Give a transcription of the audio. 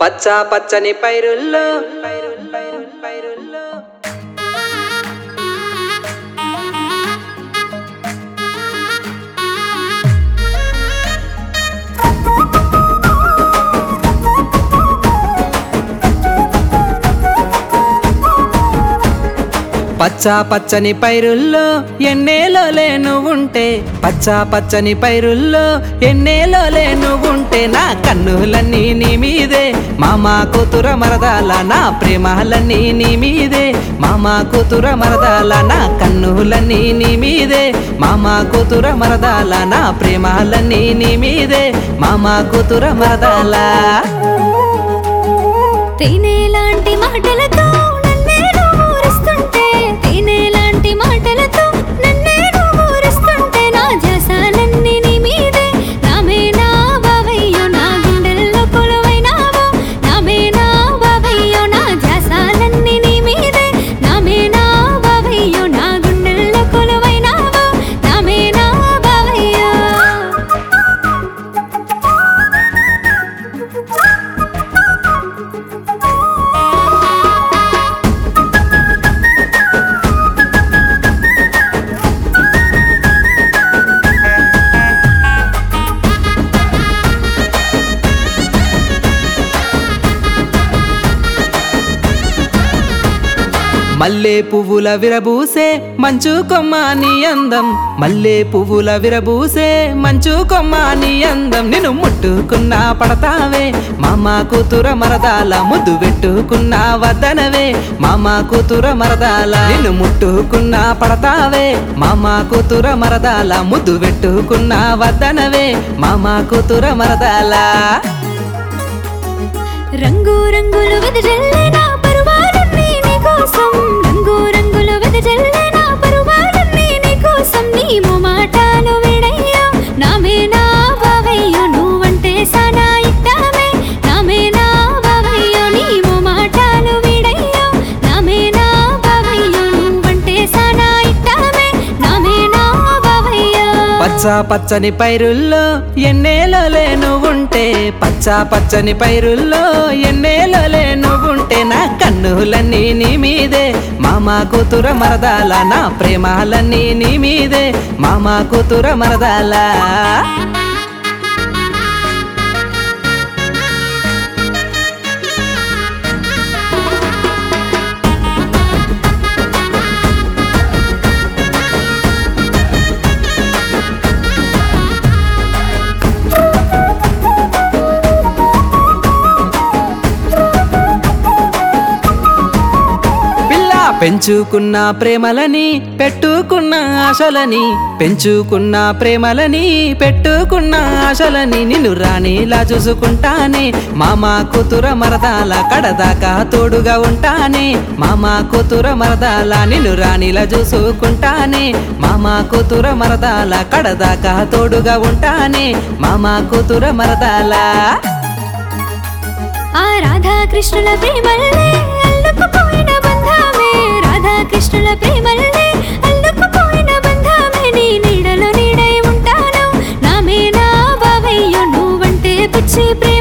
పచ్చ పచ్చని పైరుల్లో పచ్చ పచ్చని పైరుల్లో ఎన్నేలో లేను ఉంటే పచ్చ పచ్చని పైరుల్లో ఎన్నేలో లేను ఉంటే నా కన్నులన్నీ నీ మీదే మామా కూతుర మరదాల నా ప్రేమలన్నీ నీ మీదే మామా కూతుర మరదాల నా కన్నులన్నీ నీ మీదే మామా కూతుర మరదాల నా ప్రేమలన్నీ నీ మీదే మామా కూతుర మరదాల తేనెలాంటి మాటలతో నన్నే నువ్వు ఊరిస్తుంటే తేనెలాంటి మాటలతో నన్నే నువ్వు ఊరిస్తుంటే నా ధ్యాసలన్నీ నీ మీదే నామే నా బావయ్యో నా గుండెల్లో కొలువైనావో నామే నా బావయ్యో నా ధ్యాసలన్నీ నీ మీదే నామే నా బావయ్యో నా గుండెల్లో కొలువైనావో నామే నా బావయ్యో మల్లె పువ్వుల విరబూసే మంచు కొమ్మాని అందం మల్లె పువ్వుల విరబూసే మంచు కొమ్మాని అందం నిన్ను ముట్టుకున్నా పడతావే మామ కూతుర మరదాల ముద్దు పెట్టుకున్నా వద్దనవే మామ కూతుర మరదాల నిన్ను ముట్టుకున్నా పడతావే మామ కూతుర మరదాల ముద్దు పెట్టుకున్నా వద్దనవే మామ కూతుర మరదాల రంగు రంగులు వెదజల్లే నా పరువాలన్నీ నీ కోసం రంగు రంగులు వెదజల్లే నా పరువాలన్నీ నీ కోసం నీ మాటలు విడయ్యో నామే నా బావయ్యో నువ్వంటే సానా ఇట్టామే నామే నా బావయ్యో నీ మాటలు విడయ్యో నామే నా బావయ్యో నువ్వంటే సానా ఇట్టామే నామే నా బావయ్యో పచ్చ పచ్చని పైరుల్లో ఎన్నేలో లేను ఉంటే పచ్చ పచ్చని పైరుల్లో ఎన్నేలో లేను ఉంటే నా కన్నులన్నీ నీ మీదే మామ కూతుర మరదాల నా ప్రేమాలన్నీ నీ మీదే మామ కూతుర మరదాల పిల్ల పెంచుకున్న ప్రేమలని పెట్టుకున్న ఆశలని పెంచుకున్న ప్రేమలని పెట్టుకున్న ఆశలని నిన్ను రాణిలా చూసుకుంటానే మామ కూతుర మరదాల కడదాకా తోడుగా ఉంటానే మామ కూతుర మరదాల నిన్ను రాణిలా చూసుకుంటానే మామ కూతుర మరదాల కడదాకా తోడుగా ఉంటానే మామ కూతుర మరదాల ఆ రాధాకృష్ణుల ప్రేమల్లే అల్లుకుపోయిన బంధమే రాధాకృష్ణుల ప్రేమల్లే అల్లుకుపోయిన బంధమే నీ నీడలో నీడై ఉంటాను నామే నా బావయ్యో నువ్వంటే పిచ్చి ప్రేమ